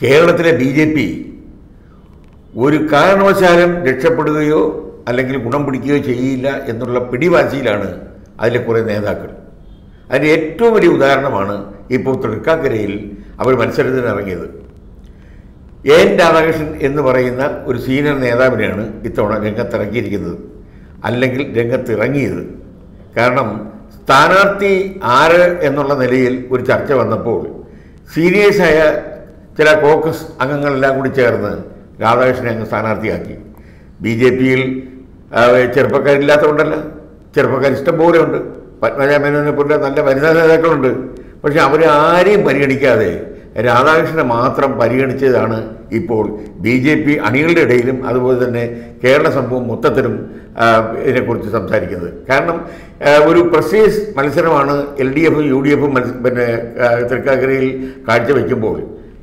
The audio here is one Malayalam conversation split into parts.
കേരളത്തിലെ ബി ജെ പി ഒരു കാരണവശാലും രക്ഷപ്പെടുകയോ അല്ലെങ്കിൽ ഗുണം പിടിക്കുകയോ ചെയ്യില്ല എന്നുള്ള പിടിവാശിയിലാണ് അതിലെ കുറേ നേതാക്കൾ അതിൻ്റെ ഏറ്റവും വലിയ ഉദാഹരണമാണ് ഇപ്പോൾ തൃക്കാക്കരയിൽ അവർ മത്സരത്തിന് ഇറങ്ങിയത് എ എൻ രാധാകൃഷ്ണൻ എന്ന് പറയുന്ന ഒരു സീനിയർ നേതാവിനെയാണ് ഇത്തവണ രംഗത്തിറക്കിയിരിക്കുന്നത് അല്ലെങ്കിൽ രംഗത്തിറങ്ങിയത് കാരണം സ്ഥാനാർത്ഥി ആര് എന്നുള്ള നിലയിൽ ഒരു ചർച്ച വന്നപ്പോൾ സീരിയസായ ചില കോക്കസ് അംഗങ്ങളെല്ലാം കൂടി ചേർന്ന് രാധാകൃഷ്ണനെ അങ്ങ് സ്ഥാനാർത്ഥിയാക്കി ബി ജെ പിയിൽ ചെറുപ്പക്കാരില്ലാത്തതുകൊണ്ടല്ല ചെറുപ്പക്കാർ ഇഷ്ടംപോലെ ഉണ്ട് പത്മജ മേനോനെ പോലെ നല്ല വനിതാ നേതാക്കളുണ്ട് പക്ഷെ അവരെ ആരെയും പരിഗണിക്കാതെ രാധാകൃഷ്ണനെ മാത്രം പരിഗണിച്ചതാണ് ഇപ്പോൾ ബി ജെ പി അണികളുടെ ഇടയിലും അതുപോലെ തന്നെ കേരള സംഭവം മൊത്തത്തിലും ആ, ഇതിനെക്കുറിച്ച് സംസാരിക്കുന്നത് കാരണം ആ, ഒരു പ്രസീസ് മത്സരമാണ് എൽ ഡി എഫും യു ഡി എഫും മത്സ പിന്നെ ആ, തൃക്കാക്കരയിൽ കാഴ്ചവെക്കുമ്പോൾ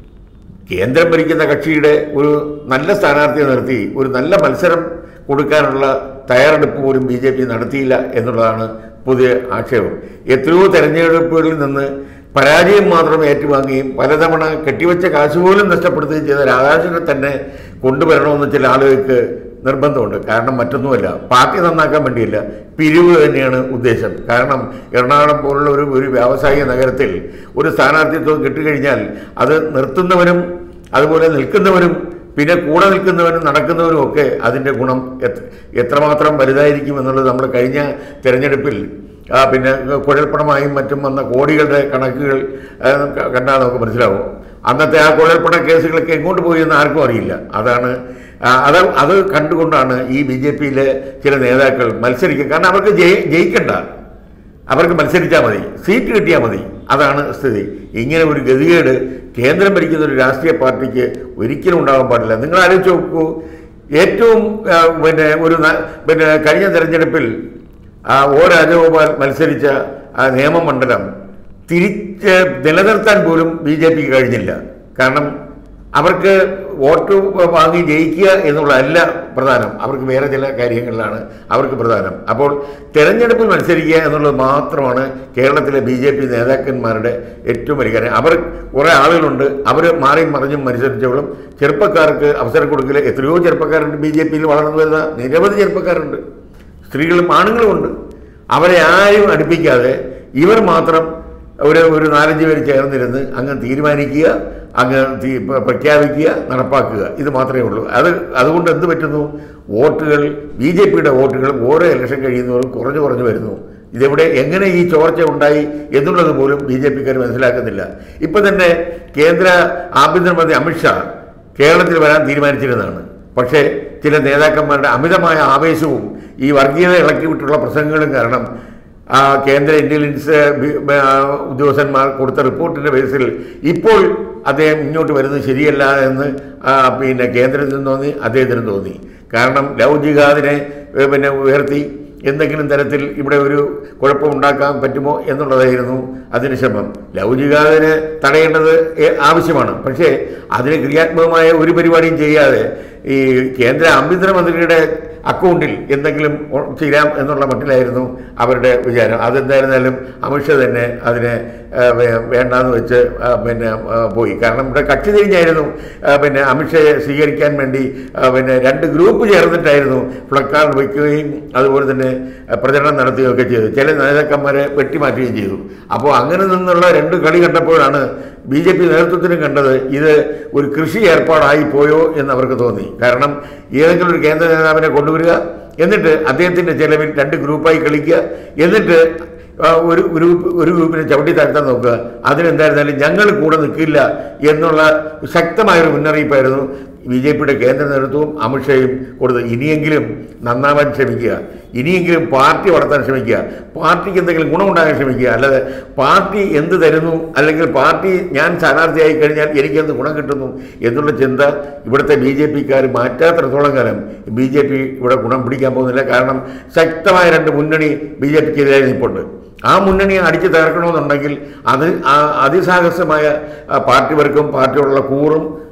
കേന്ദ്രം ഭരിക്കുന്ന കക്ഷിയുടെ ഒരു നല്ല സ്ഥാനാർത്ഥിയെ നിർത്തി ഒരു നല്ല മത്സരം കൊടുക്കാനുള്ള തയ്യാറെടുപ്പ് പോലും ബി ജെ പി നടത്തിയില്ല എന്നുള്ളതാണ് പുതിയ ആക്ഷേപം എത്രയോ തെരഞ്ഞെടുപ്പുകളിൽ നിന്ന് പരാജയം മാത്രം ഏറ്റുവാങ്ങുകയും പലതവണ കെട്ടിവെച്ച കാശ് പോലും നഷ്ടപ്പെടുത്തുകയും ചെയ്ത രാധാകൃഷ്ണനെ തന്നെ കൊണ്ടുവരണമെന്ന് ചില ആളുകൾക്ക് നിർബന്ധമുണ്ട് കാരണം മറ്റൊന്നുമല്ല പാർട്ടി നന്നാക്കാൻ വേണ്ടിയില്ല പിരിവ് തന്നെയാണ് ഉദ്ദേശം കാരണം എറണാകുളം പോലുള്ള ഒരു ഒരു വ്യാവസായിക നഗരത്തിൽ ഒരു സ്ഥാനാർത്ഥിത്വം കിട്ടിക്കഴിഞ്ഞാൽ അത് നിർത്തുന്നവനും അതുപോലെ നിൽക്കുന്നവരും പിന്നെ കൂടെ നിൽക്കുന്നവനും നടക്കുന്നവനും ഒക്കെ അതിൻ്റെ ഗുണം എത്ര എത്രമാത്രം വലുതായിരിക്കും എന്നുള്ളത് നമ്മൾ കഴിഞ്ഞ തിരഞ്ഞെടുപ്പിൽ ആ, പിന്നെ കുഴൽപ്പണമായും മറ്റും വന്ന കോടികളുടെ കണക്കുകൾ ആ, ക- കണ്ടാൽ നമുക്ക് മനസ്സിലാവും അന്നത്തെ ആ കുഴൽപ്പണ കേസുകളൊക്കെ എങ്ങോട്ട് പോയി എന്ന് ആർക്കും അറിയില്ല അതാണ് ആ, അത് അത് കണ്ടുകൊണ്ടാണ് ഈ ബി ജെ പിയിലെ ചില നേതാക്കൾ മത്സരിക്കുക കാരണം അവർക്ക് ജയി ജയിക്കണ്ട അവർക്ക് മത്സരിച്ചാൽ മതി സീറ്റ് കിട്ടിയാൽ മതി അതാണ് സ്ഥിതി ഇങ്ങനെ ഒരു ഗതികേട് കേന്ദ്രം ഭരിക്കുന്ന ഒരു രാഷ്ട്രീയ പാർട്ടിക്ക് ഒരിക്കലും ഉണ്ടാകാൻ പാടില്ല നിങ്ങൾ ആലോചിച്ച് നോക്കൂ ഏറ്റവും ആ, പിന്നെ ഒരു ന- പിന്നെ കഴിഞ്ഞ തെരഞ്ഞെടുപ്പിൽ ആ, ഒ രാജഗോപാൽ മത്സരിച്ച ആ നിയമമണ്ഡലം തിരിച്ച് നിലനിർത്താൻ പോലും ബി ജെ പിക്ക് കഴിഞ്ഞില്ല കാരണം അവർക്ക് വോട്ട് വാങ്ങി ജയിക്കുക എന്നുള്ളതല്ല പ്രധാനം അവർക്ക് വേറെ ചില കാര്യങ്ങളിലാണ് അവർക്ക് പ്രധാനം അപ്പോൾ തെരഞ്ഞെടുപ്പിൽ മത്സരിക്കുക എന്നുള്ളത് മാത്രമാണ് കേരളത്തിലെ ബി ജെ പി നേതാക്കന്മാരുടെ ഏറ്റവും വലിയ കാര്യം അവർ കുറേ ആളുകളുണ്ട് അവർ മാറിയും മറിഞ്ഞും മത്സരിച്ചവളും ചെറുപ്പക്കാർക്ക് അവസരം കൊടുക്കില്ല എത്രയോ ചെറുപ്പക്കാരുണ്ട് ബി ജെ പിയിൽ വളർന്നു വരുന്ന നിരവധി ചെറുപ്പക്കാരുണ്ട് സ്ത്രീകളും ആണുങ്ങളുമുണ്ട് അവരെ ആരും അടുപ്പിക്കാതെ ഇവർ മാത്രം ഒരു ഒരു നാലഞ്ച് പേര് ചേർന്നിരുന്ന് അങ്ങ് തീരുമാനിക്കുക അങ്ങ് തീ- പ്ര- പ്രഖ്യാപിക്കുക നടപ്പാക്കുക ഇത് മാത്രമേ ഉള്ളൂ അത് അതുകൊണ്ട് എന്ത് പറ്റുന്നു വോട്ടുകൾ ബി ജെ പിയുടെ വോട്ടുകൾ ഓരോ ഇലക്ഷൻ കഴിയുന്നവരും കുറഞ്ഞു കുറഞ്ഞു വരുന്നു ഇതെവിടെ എങ്ങനെ ഈ ചോർച്ച ഉണ്ടായി എന്നുള്ളത് പോലും ബി ജെ പിക്കാർ മനസ്സിലാക്കുന്നില്ല ഇപ്പം തന്നെ കേന്ദ്ര ആഭ്യന്തരമന്ത്രി അമിത്ഷാ കേരളത്തിൽ വരാൻ തീരുമാനിച്ചിരുന്നതാണ് പക്ഷേ ചില നേതാക്കന്മാരുടെ അമിതമായ ആവേശവും ഈ വർഗീയത ഇളക്കി വിട്ടുള്ള പ്രസംഗങ്ങളും കാരണം ആ കേന്ദ്ര ഇന്റലിജൻസ് ബി- ആ, ഉദ്യോഗസ്ഥന്മാർ കൊടുത്ത റിപ്പോർട്ടിന്റെ ബേസിൽ ഇപ്പോൾ അദ്ദേഹം ഇങ്ങോട്ട് വരുന്നത് ശരിയല്ല എന്ന് ആ, പിന്നെ കേന്ദ്രത്തിന് തോന്നി അദ്ദേഹത്തിന് തോന്നി കാരണം ലവ് ജിഹാദിനെ ഏ, പിന്നെ ഉയർത്തി എന്തെങ്കിലും തരത്തിൽ ഇവിടെ ഒരു കുഴപ്പമുണ്ടാക്കാൻ പറ്റുമോ എന്നുള്ളതായിരുന്നു അതിന് ശ്രമം ലവ് ജിഹാദിനെ തടയേണ്ടത് ഏ- ആവശ്യമാണ് പക്ഷേ അതിന് ക്രിയാത്മകമായ ഒരു പരിപാടിയും ചെയ്യാതെ ഈ കേന്ദ്ര ആഭ്യന്തരമന്ത്രിയുടെ അക്കൗണ്ടിൽ എന്തെങ്കിലും ഒ- ചെയ്യാം എന്നുള്ള മട്ടിലായിരുന്നു അവരുടെ വിചാരം അതെന്തായിരുന്നാലും അമിത്ഷാ തന്നെ അതിനെ ആ, വേ- വേണ്ടാന്ന് വെച്ച് ആ, പിന്നെ ആ, പോയി കാരണം ഇവിടെ കക്ഷി തിരിഞ്ഞായിരുന്നു ആ, പിന്നെ അമിത്ഷയെ സ്വീകരിക്കാൻ വേണ്ടി ആ, പിന്നെ രണ്ട് ഗ്രൂപ്പ് ചേർന്നിട്ടായിരുന്നു ഫ്ലക്കാർഡ് വയ്ക്കുകയും അതുപോലെ തന്നെ ആ, പ്രചരണം നടത്തുകയും ഒക്കെ ചെയ്തു ചില നേതാക്കന്മാരെ വെട്ടിമാറ്റുകയും ചെയ്തു അപ്പോൾ അങ്ങനെ നിന്നുള്ള രണ്ട് കളി കണ്ടപ്പോഴാണ് ബി ജെ പി നേതൃത്വത്തിനും കണ്ടത് ഇത് ഒരു കൃഷി ഏർപ്പാടായി പോയോ എന്ന് അവർക്ക് തോന്നി കാരണം ഏതെങ്കിലും ഒരു കേന്ദ്ര നേതാവിനെ കൊണ്ടുവരിക എന്നിട്ട് അദ്ദേഹത്തിൻ്റെ ചെലവിൽ രണ്ട് ഗ്രൂപ്പായി കളിക്കുക എന്നിട്ട് ആ, ഒരു ഗ്രൂപ്പ് ഒരു ഗ്രൂപ്പിനെ ചവിട്ടി താഴ്ത്താൻ നോക്കുക അതിനെന്തായിരുന്നാലും ഞങ്ങൾ കൂടെ നിൽക്കില്ല എന്നുള്ള ശക്തമായൊരു മുന്നറിയിപ്പായിരുന്നു ബി ജെ പിയുടെ കേന്ദ്ര നേതൃത്വവും അമിത്ഷായും കൊടുത്തത് ഇനിയെങ്കിലും നന്നാവാൻ ശ്രമിക്കുക ഇനിയെങ്കിലും പാർട്ടി വളർത്താൻ ശ്രമിക്കുക പാർട്ടിക്ക് എന്തെങ്കിലും ഗുണമുണ്ടാകാൻ ശ്രമിക്കുക അല്ലാതെ പാർട്ടി എന്ത് തരുന്നു അല്ലെങ്കിൽ പാർട്ടി ഞാൻ സ്ഥാനാർത്ഥിയായി കഴിഞ്ഞാൽ എനിക്കെന്ത് ഗുണം കിട്ടുന്നു എന്നുള്ള ചിന്ത ഇവിടുത്തെ ബി ജെ പിക്കാർ മാറ്റാത്തിടത്തോളം കാലം ബി ജെ പി ഇവിടെ ഗുണം പിടിക്കാൻ പോകുന്നില്ല കാരണം ശക്തമായ രണ്ട് മുന്നണി ബി ജെ പിക്കെതിരെ നിൽപ്പുണ്ട് ആ മുന്നണിയെ അടിച്ചു തകർക്കണമെന്നുണ്ടെങ്കിൽ അത് ആ അതിസാഹസമായ ആ, പാർട്ടി വർക്കും പാർട്ടിയോടുള്ള കൂറും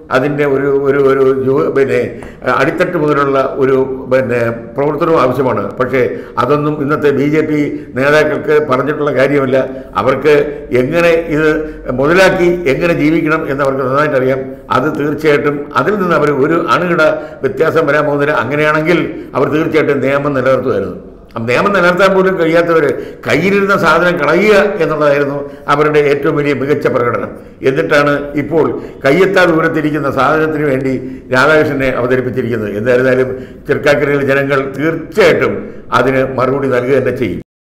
അതിൻ്റെ ഒരു ഒരു ഒരു ജോ- പിന്നെ അടിത്തട്ട് മുതലുള്ള ഒരു പിന്നെ പ്രവർത്തനവും ആവശ്യമാണ് പക്ഷേ അതൊന്നും ഇന്നത്തെ ബി ജെ പി നേതാക്കൾക്ക് പറഞ്ഞിട്ടുള്ള കാര്യമല്ല അവർക്ക് എങ്ങനെ ഇത് മുതലാക്കി എങ്ങനെ ജീവിക്കണം എന്ന് അവർക്ക് നന്നായിട്ട് അറിയാം അത് തീർച്ചയായിട്ടും അതിൽ നിന്ന് അവർ ഒരു അണുകിട വ്യത്യാസം വരാൻ പോകുന്നില്ല അങ്ങനെയാണെങ്കിൽ അവർ തീർച്ചയായിട്ടും നിയമം നിലനിർത്തുമായിരുന്നു ആ നിയമം നിലനിർത്താൻ പോലും കഴിയാത്തവർ കയ്യിലിരുന്ന സാധനം കളയുക എന്നുള്ളതായിരുന്നു അവരുടെ ഏറ്റവും വലിയ മികച്ച പ്രകടനം എന്നിട്ടാണ് ഇപ്പോൾ കയ്യെത്താ ദൂരത്തിരിക്കുന്ന സാധനത്തിന് വേണ്ടി രാധാകൃഷ്ണനെ അവതരിപ്പിച്ചിരിക്കുന്നത് എന്തായിരുന്നാലും ചെറുക്കാക്കരയിലെ ജനങ്ങൾ തീർച്ചയായിട്ടും അതിന് മറുപടി നൽകുക തന്നെ ചെയ്യും